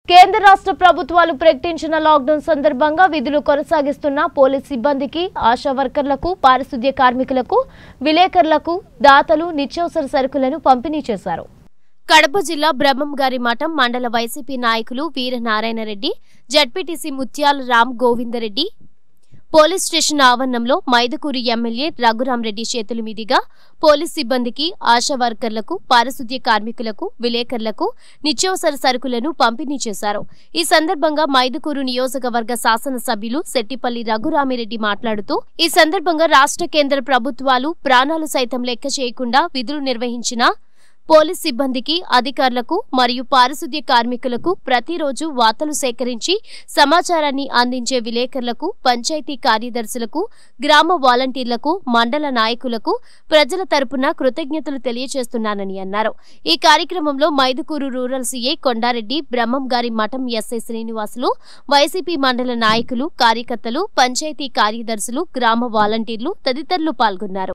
కేంద్ర రాష్ట్ర ప్రభుత్వాలు ప్రకటించిన లాక్డౌన్ సందర్భంగా విధులు కొనసాగిస్తున్న పోలీస్ సిబ్బందికి ఆశా వర్కర్లకు పారిశుద్ధ్య కార్మికులకు విలేకరులకు దాతలు నిత్యావసర సరుకులను పంపిణీ చేశారు కడప జిల్లా బ్రహ్మంగారి మఠం మండల వైసీపీ నాయకులు వీరనారాయణరెడ్డి జడ్పీటీసీ ముత్యాల రామ్ గోవిందరెడ్డి పోలీస్ స్టేషన్ ఆవరణంలో మైదుకూరు ఎమ్మెల్యే రఘురాంరెడ్డి చేతుల మీదుగా పోలీస్ సిబ్బందికి ఆశా వర్కర్లకు పారిశుద్ధ్య కార్మికులకు విలేకరులకు నిత్యావసర సరుకులను పంపిణీ చేశారు ఈ సందర్భంగా మైదుకూరు నియోజకవర్గ శాసనసభ్యులు శెట్టిపల్లి రఘురామిరెడ్డి మాట్లాడుతూ ఈ సందర్భంగా రాష్ట్ర కేంద్ర ప్రభుత్వాలు ప్రాణాలు సైతం లెక్క చేయకుండా విధులు నిర్వహించిన పోలీస్ సిబ్బందికి అధికారులకు మరియు పారిశుద్ధ్య కార్మికులకు ప్రతిరోజు వార్తలు సేకరించి సమాచారాన్ని అందించే విలేకరులకు పంచాయతీ కార్యదర్శులకు గ్రామ వాలంటీర్లకు మండల నాయకులకు ప్రజల తరపున కృతజ్ఞతలు తెలియజేస్తున్నానని అన్నారు ఈ కార్యక్రమంలో Mydukur rural CI Kondareddy Brahmam Gari Matham SI Srinivasulu YCP మండల నాయకులు కార్యకర్తలు పంచాయతీ కార్యదర్శులు గ్రామ వాలంటీర్లు తదితరులు పాల్గొన్నారు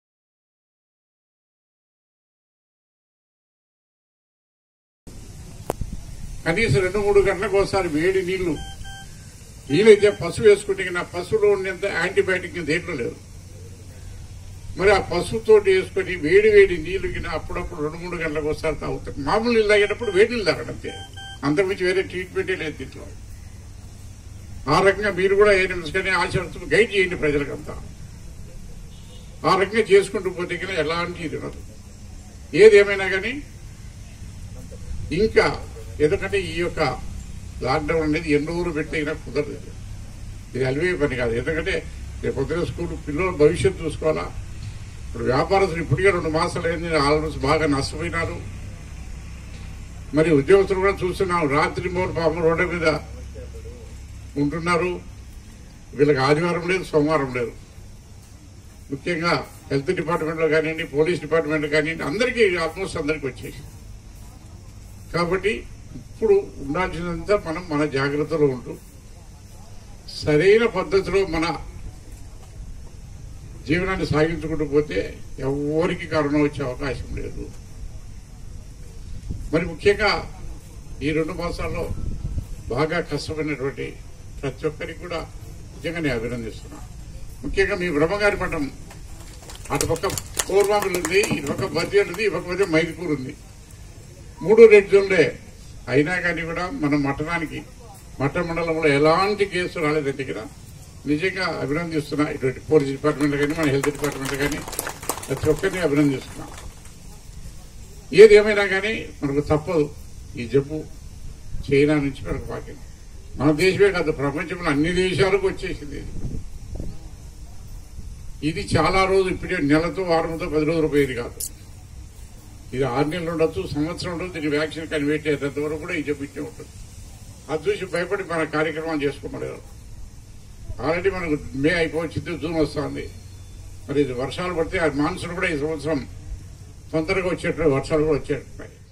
కనీసం రెండు మూడు గంటలకు ఒకసారి వేడి నీళ్లు వీలైతే పసుపు వేసుకుంటే నా పసుపులో ఉండేంత యాంటీబయాటిక్ దేంట్లో లేదు మరి ఆ పసుపుతోటి వేసుకొని వేడి వేడి నీళ్లు కింద అప్పుడప్పుడు రెండు మూడు గంటలకు ఒకసారి తాగుతారు మామూలు నీళ్ళు తాగేటప్పుడు వేడి నీళ్ళు తాగడం అంతే అంతకుమించి వేరే ట్రీట్మెంటే లేదు దీంట్లో ఆ రకంగా మీరు కూడా ఏ నిమిషం ఆశిస్తూ గైడ్ చేయండి ప్రజలకంతా ఆ రకంగా చేసుకుంటూ పోతే కనుక ఎలాంటి ఇది ఉండదు ఏదేమైనా కానీ ఇంకా ఎందుకంటే ఈ యొక్క లాక్డౌన్ అనేది ఎన్ని రోజులు పెట్టినా కుదరదు ఇది. ఇది అలివే పని కాదు ఎందుకంటే రేపు పొద్దున స్కూల్ పిల్లల భవిష్యత్తు చూసుకోవాలా ఇప్పుడు వ్యాపారస్తులు ఇప్పటికే రెండు మాసాలు అయింది ఆల్మోస్ట్ బాగా నష్టపోయినారు మరి ఉద్యోగస్తులు కూడా చూస్తున్నాం రాత్రి మూడు పాపం రోడ్డు మీద ఉంటున్నారు వీళ్ళకి ఆదివారం లేదు సోమవారం లేదు ముఖ్యంగా హెల్త్ డిపార్ట్మెంట్లో కానివ్వండి పోలీస్ డిపార్ట్మెంట్ కానివ్వండి అందరికీ ఆల్మోస్ట్ అందరికీ వచ్చేసి కాబట్టి ఇప్పుడు ఉండాల్సినంత మనం మన జాగ్రత్తలో ఉంటూ సరైన పద్ధతిలో మన జీవనాన్ని సాగించుకుంటూ పోతే ఎవరికి కరోనా వచ్చే అవకాశం లేదు మరి ముఖ్యంగా ఈ రెండు మాసాల్లో బాగా కష్టపడినటువంటి ప్రతి ఒక్కరికి కూడా నిజంగా నేను అభినందిస్తున్నా ముఖ్యంగా మీ బ్రహ్మగారి మఠం అటుపక్క పూర్వాంగులు ఉంది ఇటుపక్క బద్వేలు ఉంది ఈ పక్క మధ్య మైదుకూరు ఉంది మూడు రెడ్ జోన్లే అయినా కానీ కూడా మనం మఠనానికి మఠ మండలంలో ఎలాంటి కేసు రాలేదు దగ్గర నిజంగా అభినందిస్తున్నా ఇటువంటి పోలీస్ డిపార్ట్మెంట్ కానీ మన హెల్త్ డిపార్ట్మెంట్ కానీ ప్రతి ఒక్కరిని అభినందిస్తున్నా ఏది ఏమైనా కానీ మనకు తప్పదు ఈ జబ్బు చైనా నుంచి మనకు పాకింది మన దేశమే కాదు ప్రపంచంలో అన్ని దేశాలకు వచ్చేసింది ఇది. ఇది చాలా రోజులు ఇప్పుడే నెలతో వారంతో పది రోజులు పోయేది కాదు ఇది ఆరు నెలలు ఉండొచ్చు సంవత్సరం ఉండొచ్చు దీనికి వ్యాక్సిన్ కన్వేట్ అయ్యేంత వరకు కూడా ఈ జబ్బు ఇట్టే ఉంటుంది అది చూసి భయపడి మన కార్యక్రమాలు చేసుకోమలేదు ఆల్రెడీ మనకు మే అయిపోవచ్చింది జూన్ వస్తుంది మరి ఇది వర్షాలు పడితే అది మాన్సూన్ కూడా ఈ సంవత్సరం తొందరగా వచ్చేట్లు వర్షాలు కూడా వచ్చేట్టున్నాయి